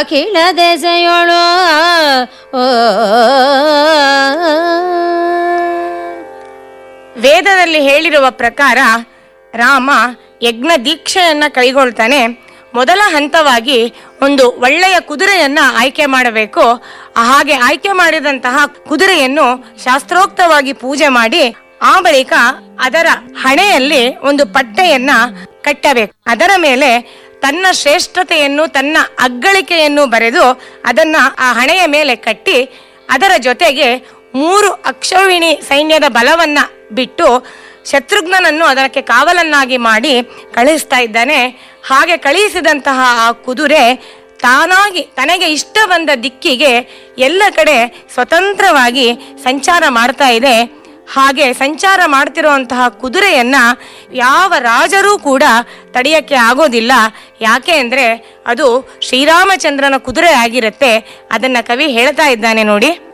ಅಖಿಲ ದೆಸೆಯೊಳು ಓ ವೇದದಲ್ಲಿ ಹೇಳಿರುವ ಪ್ರಕಾರ ರಾಮ ಯಜ್ಞ ದೀಕ್ಷೆಯನ್ನ ಕೈಗೊಳ್ತಾನೆ ಮೊದಲ ಹಂತವಾಗಿ ಒಂದು ಒಳ್ಳೆಯ ಕುದುರೆಯನ್ನ ಆಯ್ಕೆ ಮಾಡಬೇಕು ಹಾಗೆ ಆಯ್ಕೆ ಮಾಡಿದಂತಹ ಕುದುರೆಯನ್ನು ಶಾಸ್ತ್ರೋಕ್ತವಾಗಿ ಪೂಜೆ ಮಾಡಿ ಆ ಬಳಿಕ ಅದರ ಹಣೆಯಲ್ಲಿ ಒಂದು ಪಟ್ಟೆಯನ್ನ ಕಟ್ಟಬೇಕು ಅದರ ಮೇಲೆ ತನ್ನ ಶ್ರೇಷ್ಠತೆಯನ್ನು ತನ್ನ ಅಗ್ಗಳಿಕೆಯನ್ನು ಬರೆದು ಅದನ್ನ ಆ ಹಣೆಯ ಮೇಲೆ ಕಟ್ಟಿ ಅದರ ಜೊತೆಗೆ ಮೂರು ಅಕ್ಷೌಹಿಣಿ ಸೈನ್ಯದ ಬಲವನ್ನ ಬಿಟ್ಟು ಶತ್ರುಘ್ನನನ್ನು ಅದಕ್ಕೆ ಕಾವಲನ್ನಾಗಿ ಮಾಡಿ ಕಳಿಸ್ತಾ ಇದ್ದಾನೆ ಹಾಗೆ ಕಳುಹಿಸಿದಂತಹ ಆ ಕುದುರೆ ತಾನಾಗಿ ತನಗೆ ಇಷ್ಟ ಬಂದ ದಿಕ್ಕಿಗೆ ಎಲ್ಲ ಕಡೆ ಸ್ವತಂತ್ರವಾಗಿ ಸಂಚಾರ ಮಾಡ್ತಾ ಇದೆ ಹಾಗೆ ಸಂಚಾರ ಮಾಡ್ತಿರುವಂತಹ ಕುದುರೆಯನ್ನ ಯಾವ ರಾಜರೂ ಕೂಡ ತಡೆಯಕ್ಕೆ ಆಗೋದಿಲ್ಲ ಯಾಕೆ ಅಂದ್ರೆ ಅದು ಶ್ರೀರಾಮಚಂದ್ರನ ಕುದುರೆ ಆಗಿರುತ್ತೆ ಅದನ್ನ ಕವಿ ಹೇಳ್ತಾ ಇದ್ದಾನೆ ನೋಡಿ